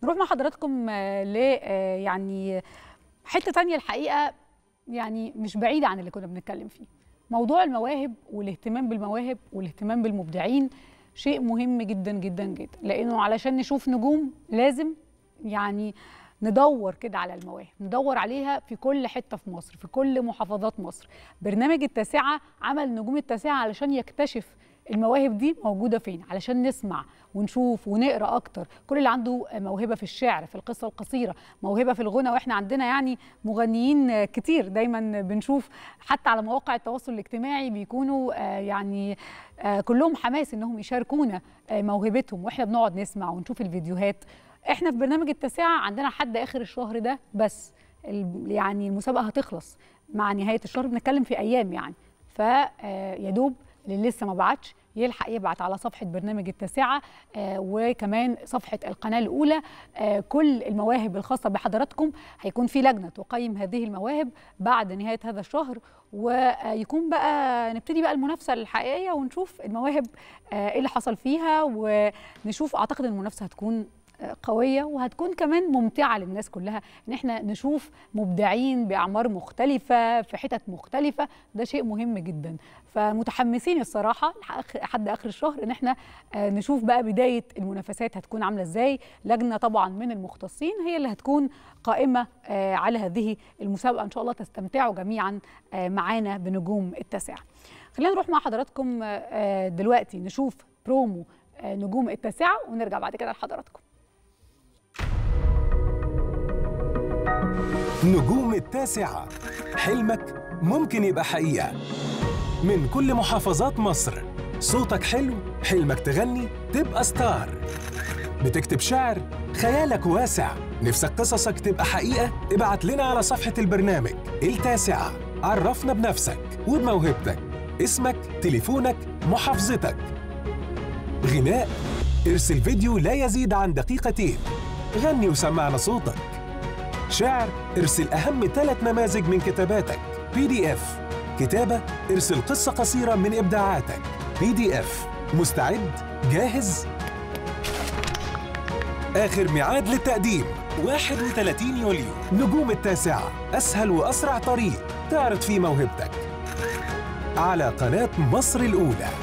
نروح مع حضراتكم آه، ل آه، يعني حته تانية الحقيقه يعني مش بعيده عن اللي كنا بنتكلم فيه موضوع المواهب والاهتمام بالمواهب والاهتمام بالمبدعين شيء مهم جدا جدا جدا لانه علشان نشوف نجوم لازم يعني ندور كده على المواهب ندور عليها في كل حته في مصر في كل محافظات مصر برنامج التاسعه عمل نجوم التاسعه علشان يكتشف المواهب دي موجوده فين علشان نسمع ونشوف ونقرا اكتر كل اللي عنده موهبه في الشعر في القصه القصيره موهبه في الغنى واحنا عندنا يعني مغنيين كتير دايما بنشوف حتى على مواقع التواصل الاجتماعي بيكونوا آه، يعني آه، كلهم حماس انهم يشاركونا آه، موهبتهم واحنا بنقعد نسمع ونشوف الفيديوهات احنا في برنامج التاسعه عندنا حد اخر الشهر ده بس ال- يعني المسابقه هتخلص مع نهايه الشهر بنتكلم في ايام يعني فيا دوب اللي لسه ما بعتش يلحق يبعت على صفحه برنامج التاسعه آه، وكمان صفحه القناه الاولى آه، كل المواهب الخاصه بحضراتكم هيكون في لجنه تقيم هذه المواهب بعد نهايه هذا الشهر ويكون بقى نبتدي بقى المنافسه الحقيقيه ونشوف المواهب آه، ايه اللي حصل فيها ونشوف اعتقد ان المنافسه هتكون قوية وهتكون كمان ممتعة للناس كلها ان احنا نشوف مبدعين بأعمار مختلفة في حتت مختلفة ده شيء مهم جدا فمتحمسين الصراحة لح- لحد آخر الشهر ان احنا آه، نشوف بقى بداية المنافسات هتكون عاملة ازاي لجنة طبعا من المختصين هي اللي هتكون قائمة آه، على هذه المسابقة ان شاء الله تستمتعوا جميعا آه، معانا بنجوم التاسعة خلينا نروح مع حضراتكم آه، دلوقتي نشوف برومو آه، نجوم التاسعة ونرجع بعد كده لحضراتكم نجوم التاسعة حلمك ممكن يبقى حقيقة من كل محافظات مصر صوتك حلو حلمك تغني تبقى ستار بتكتب شعر خيالك واسع نفسك قصصك تبقى حقيقة ابعت لنا على صفحة البرنامج التاسعة عرفنا بنفسك وبموهبتك اسمك تليفونك محافظتك غناء ارسل فيديو لا يزيد عن دقيقتين غني وسمعنا صوتك شعر ارسل أهم ثلاث نماذج من كتاباتك بي دي اف كتابة ارسل قصة قصيرة من إبداعاتك بي دي اف مستعد؟ جاهز؟ آخر ميعاد للتقديم 31 يوليو نجوم التاسعة أسهل وأسرع طريق تعرض فيه موهبتك على قناة مصر الأولى